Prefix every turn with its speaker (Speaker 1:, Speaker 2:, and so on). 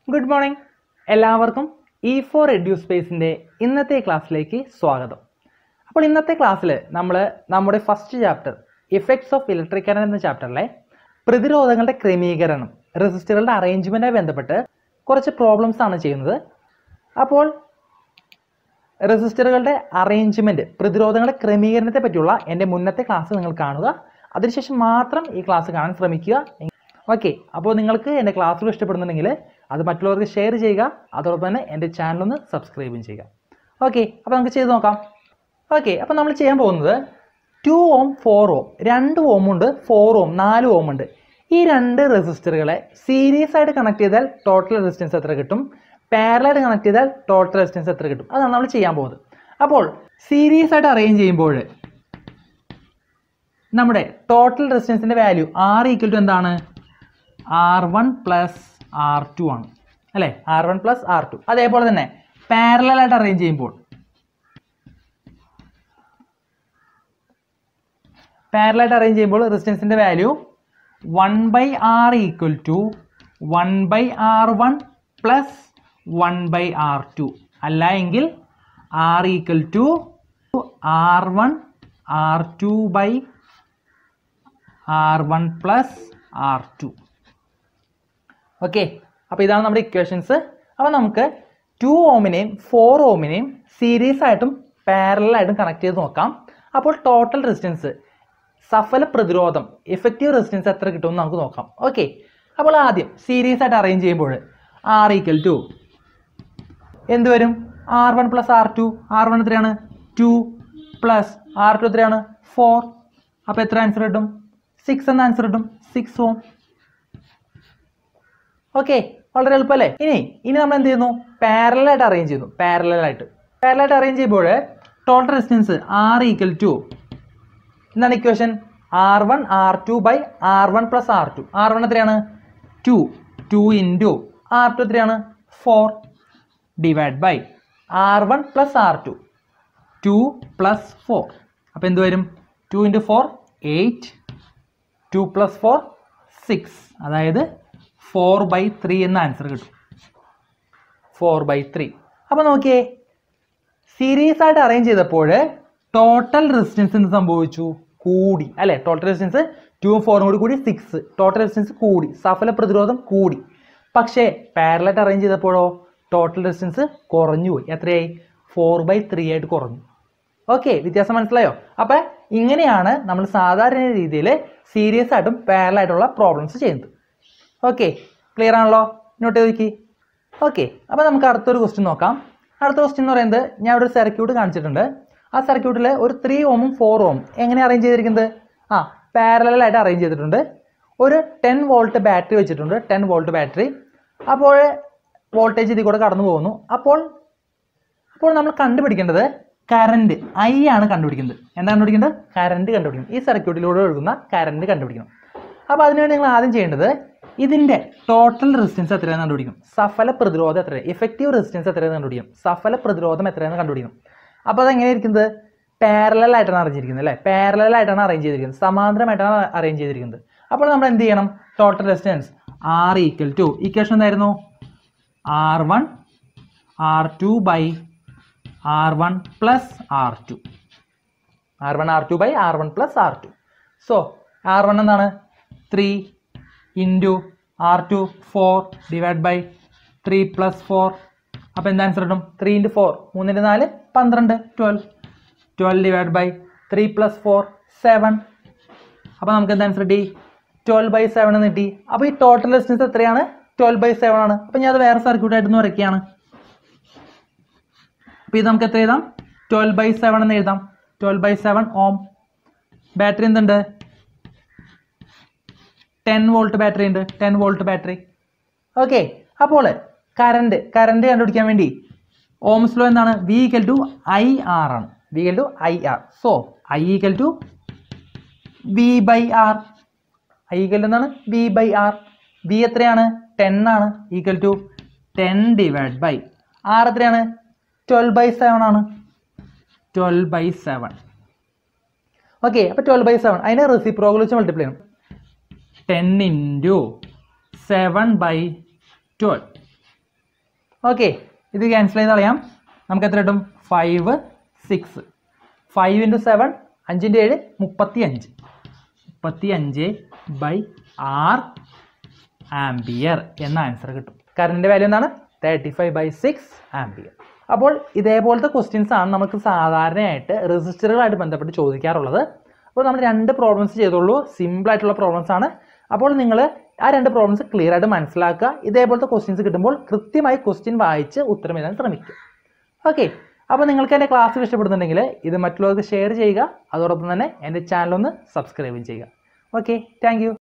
Speaker 1: good morning എല്ലാവർക്കും E four edu സ്പേസിൻ്റെ ഇന്നത്തെ ക്ലാസ്സിലേക്ക് സ്വാഗതം അപ്പോൾ ഇന്നത്തെ ക്ലാസ്സിൽ നമ്മൾ നമ്മുടെ first chapter effects of electric current എന്ന ചാപ്റ്ററിലെ പ്രതിരോധങ്ങളുടെ ക്രമീകരണം റെസിസ്റ്ററുകളുടെ അറേഞ്ച്മെൻറ്റുമായി ബന്ധപ്പെട്ട് കുറച്ച് പ്രോബ്ലംസ് ആണ് ചെയ്യുന്നത് അപ്പോൾ റെസിസ്റ്ററുകളുടെ അറേഞ്ച്മെൻറ്റ് പ്രതിരോധങ്ങളുടെ ക്രമീകരണത്തെ പറ്റിയുള്ള എൻ്റെ മുന്നത്തെ ക്ലാസ് നിങ്ങൾ കാണുക അതിനുശേഷം മാത്രം ഈ ക്ലാസ് കാണാൻ ശ്രമിക്കുക ഓക്കെ അപ്പോൾ നിങ്ങൾക്ക് എൻ്റെ ക്ലാസ്സുകൾ ഇഷ്ടപ്പെടുന്നുണ്ടെങ്കിൽ അത് മറ്റുള്ളവർക്ക് ഷെയർ ചെയ്യുക അതോടൊപ്പം തന്നെ എൻ്റെ ചാനൽ ഒന്ന് സബ്സ്ക്രൈബും ചെയ്യുക ഓക്കെ അപ്പോൾ നമുക്ക് ചെയ്ത് നോക്കാം ഓക്കെ അപ്പോൾ നമ്മൾ ചെയ്യാൻ പോകുന്നത് ടു ഓം ഫോർ ഓം രണ്ട് ഓം ഉണ്ട് ഫോർ ഓം നാല് ഓം ഉണ്ട് ഈ രണ്ട് റെസിസ്റ്ററുകളെ സീരീസ് ആയിട്ട് കണക്ട് ചെയ്താൽ ടോട്ടൽ റെസിസ്റ്റൻസ് എത്ര കിട്ടും പാരലായിട്ട് കണക്ട് ചെയ്താൽ ടോട്ടൽ റെസിസ്റ്റൻസ് എത്ര കിട്ടും അതാണ് നമ്മൾ ചെയ്യാൻ പോകുന്നത് അപ്പോൾ സീരീസ് ആയിട്ട് അറേഞ്ച് ചെയ്യുമ്പോൾ നമ്മുടെ ടോട്ടൽ റെസിസ്റ്റൻസിൻ്റെ വാല്യൂ ആർ ഈക്വൽ ടു എന്താണ് R one plus R two ആണ് അല്ലേ R one plus R two അതേപോലെ തന്നെ പാരലൽ ആയിട്ട് അറേഞ്ച് ചെയ്യുമ്പോൾ പാരലൽ ആയിട്ട് അറേഞ്ച് ചെയ്യുമ്പോൾ റെസിസ്റ്റൻസിൻ്റെ value one by R equal to one by R one plus one by R two അല്ല എങ്കിൽ R equal to R one R two by R one plus R two okay അപ്പോൾ ഇതാണ് നമ്മുടെ equations അപ്പോൾ നമുക്ക് two ഓമിനെയും four ഓമിനെയും series ആയിട്ടും പാരലായിട്ടും കണക്ട് ചെയ്ത് നോക്കാം അപ്പോൾ ടോട്ടൽ റെസിസ്റ്റൻസ് സഫല പ്രതിരോധം എഫക്റ്റീവ് റെസിസ്റ്റൻസ് എത്ര കിട്ടുമെന്ന് നമുക്ക് നോക്കാം ഓക്കെ അപ്പോൾ ആദ്യം സീരീസ് ആയിട്ട് അറേഞ്ച് ചെയ്യുമ്പോൾ ആർ ഈക്വൽ ടു എന്ത് വരും R one plus R two R one എത്രയാണ് ടു പ്ലസ് ആർ ടു എത്രയാണ് ഫോർ അപ്പോൾ എത്ര ആൻസർ കിട്ടും സിക്സ് എന്ന ആൻസർ കിട്ടും സിക്സ് ഓം ഓക്കെ വളരെ എളുപ്പമല്ലേ ഇനി ഇനി നമ്മൾ എന്ത് ചെയ്യുന്നു പാരലായിട്ട് അറേഞ്ച് ചെയ്യുന്നു പാരലായിട്ട് പാരലായിട്ട് അറേഞ്ച് ചെയ്യുമ്പോൾ total resistance R equal to എന്താണ് equation R one R two by R one plus R two R one എത്രയാണ് two two into R two എത്രയാണ് four divide by R one plus R two two plus four അപ്പോൾ എന്ത് വരും two into four eight two plus four six അതായത് four by three എന്ന answer കിട്ടും four by three അപ്പോൾ നോക്കിയേ series ആയിട്ട് അറേഞ്ച് ചെയ്തപ്പോൾ ടോട്ടൽ റെസിസ്റ്റൻസ് എന്ത് സംഭവിച്ചു കൂടി അല്ലേ ടോട്ടൽ റെസിസ്റ്റൻസ് ടൂവും ഫോറും കൂടി കൂടി സിക്സ് ടോട്ടൽ റെസിസ്റ്റൻസ് കൂടി സഫല പ്രതിരോധം കൂടി പക്ഷേ പാരലായിട്ട് അറേഞ്ച് ചെയ്തപ്പോഴോ ടോട്ടൽ റെസിസ്റ്റൻസ് കുറഞ്ഞു പോയി എത്രയായി ഫോർ ബൈ ത്രീ ആയിട്ട് കുറഞ്ഞു ഓക്കെ വ്യത്യാസം മനസ്സിലായോ അപ്പം ഇങ്ങനെയാണ് നമ്മൾ സാധാരണ രീതിയിൽ സീരിയസ് ആയിട്ടും പാരലായിട്ടുള്ള പ്രോബ്ലംസ് ചെയ്യുന്നത് ഓക്കെ ക്ലിയർ ആണല്ലോ നോട്ട് ചെയ്ത് നോക്കി ഓക്കെ അപ്പോൾ നമുക്ക് അടുത്തൊരു ക്വസ്റ്റ്യൻ നോക്കാം അടുത്ത ക്വസ്റ്റ്യൻ എന്ന് പറയുന്നത് ഞാൻ ഇവിടെ ഒരു സർക്യൂട്ട് കാണിച്ചിട്ടുണ്ട് ആ സർക്യൂട്ടിൽ ഒരു ത്രീ ഓമും ഫോർ ഓമും എങ്ങനെ അറേഞ്ച് ചെയ്തിരിക്കുന്നത് ആ പാരലായിട്ട് അറേഞ്ച് ചെയ്തിട്ടുണ്ട് ഒരു ടെൻ വോൾട്ട് ബാറ്ററി വെച്ചിട്ടുണ്ട് ടെൻ വോൾട്ട് ബാറ്ററി അപ്പോൾ വോൾട്ടേജ് ഇതിൽ കൂടെ കടന്നു പോകുന്നു അപ്പോൾ അപ്പോൾ നമ്മൾ കണ്ടുപിടിക്കേണ്ടത് കറണ്ട് ഐ ആണ് കണ്ടുപിടിക്കുന്നത് എന്താണ് കണ്ടുപിടിക്കേണ്ടത് കറണ്ട് കണ്ടുപിടിക്കണം ഈ സർക്യൂട്ടിലൂടെ ഒഴുകുന്ന കറണ്ട് കണ്ടുപിടിക്കണം അപ്പോൾ അതിനുവേണ്ടി നിങ്ങൾ ആദ്യം ചെയ്യേണ്ടത് ഇതിൻ്റെ ടോട്ടൽ റെസിസ്റ്റൻസ് എത്രയാണെന്ന് കണ്ടുപിടിക്കണം സഫല പ്രതിരോധം എത്രയാണ് എഫക്റ്റീവ് റെസിസ്റ്റൻസ് എത്രയാണെന്ന് കണ്ടുപിടിക്കണം സഫല പ്രതിരോധം എത്രയാണെന്ന് കണ്ടുപിടിക്കണം അപ്പോൾ അത് എങ്ങനെ ഇരിക്കുന്നത് പാരലൽ ആയിട്ടാണ് അറേഞ്ച് ചെയ്തിരിക്കുന്നത് അല്ലേ പാരലൽ ആയിട്ടാണ് അറേഞ്ച് ചെയ്തിരിക്കുന്നത് സമാന്തരമായിട്ടാണ് അറേഞ്ച് ചെയ്തിരിക്കുന്നത് അപ്പോൾ നമ്മൾ എന്ത് ചെയ്യണം total resistance R equal to equation എന്തായിരുന്നു R one R two by R one plus R two R one R two by R one plus R two so R one എന്താണ് three into R two four divide by three plus four അപ്പോൾ എന്താ answer കിട്ടും three into four മൂന്നിൻ്റെ നാല് പന്ത്രണ്ട് twelve twelve divide by three plus four seven അപ്പോൾ നമുക്ക് എന്താ ആൻസർ കിട്ടി ട്വൽവ് ബൈ സെവൻ എന്ന് കിട്ടി അപ്പോൾ ഈ ടോട്ടൽ റെസിസ്റ്റൻസ് എത്രയാണ് ട്വൽവ് ബൈ സെവൻ ആണ് അപ്പോൾ ഞാൻ അത് വേറെ സർക്യൂട്ടായിട്ടൊന്ന് വരയ്ക്കുകയാണ് അപ്പോൾ ഇത് നമുക്ക് എത്ര എഴുതാം ട്വൽവ് ബൈ സെവൻ എന്ന് എഴുതാം twelve by seven ohm battery എന്തുണ്ട് ടെൻ വോൾട്ട് ബാറ്ററി ഉണ്ട് ടെൻ വോൾട്ട് ബാറ്ററി ഓക്കെ അപ്പോൾ കറണ്ട് കറണ്ട് കണ്ടുപിടിക്കാൻ വേണ്ടി ഓംസ് ലോ എന്താണ് V equal to I R ആണ് V equal to I R so I equal to V by R I equal to എന്താണ് V by R V എത്രയാണ് ten ആണ് equal to ten divide by R എത്രയാണ് twelve by seven ആണ് twelve by seven okay അപ്പോൾ twelve by seven അതിനെ reciprocal വെച്ച് multiply ചെയ്യണം ten into seven by twelve okay ഇത് ക്യാൻസൽ ചെയ്ത് കളയാം നമുക്ക് എത്ര കിട്ടും five six five into seven അഞ്ചിൻ്റെ ഏഴ് മുപ്പത്തി അഞ്ച് മുപ്പത്തി അഞ്ച് ബൈ ആർ ആംബിയർ എന്ന ആൻസർ കിട്ടും കറണ്ടിൻ്റെ വാല്യൂ എന്താണ് thirty five by six ampere അപ്പോൾ ഇതേപോലത്തെ ക്വസ്റ്റ്യൻസ് ആണ് നമുക്ക് സാധാരണയായിട്ട് റെസിസ്റ്ററുകളായിട്ട് ബന്ധപ്പെട്ട് ചോദിക്കാറുള്ളത് അപ്പോൾ നമ്മൾ രണ്ട് പ്രോബ്ലംസ് ചെയ്തോളൂ സിമ്പിൾ ആയിട്ടുള്ള പ്രോബ്ലംസ് ആണ് അപ്പോൾ നിങ്ങൾ ആ രണ്ട് പ്രോബ്ലംസ് ക്ലിയർ ആയിട്ട് മനസ്സിലാക്കുക ഇതേപോലത്തെ ക്വസ്റ്റ്യൻസ് കിട്ടുമ്പോൾ കൃത്യമായി ക്വസ്റ്റ്യൻ വായിച്ച് ഉത്തരം എഴുതാൻ ശ്രമിക്കുക ഓക്കെ അപ്പോൾ നിങ്ങൾക്ക് എൻ്റെ ക്ലാസ് ഇഷ്ടപ്പെടുന്നുണ്ടെങ്കിൽ ഇത് മറ്റുള്ളവർക്ക് ഷെയർ ചെയ്യുക അതോടൊപ്പം തന്നെ എൻ്റെ ചാനൽ ഒന്ന് സബ്സ്ക്രൈബും ചെയ്യുക ഓക്കെ താങ്ക്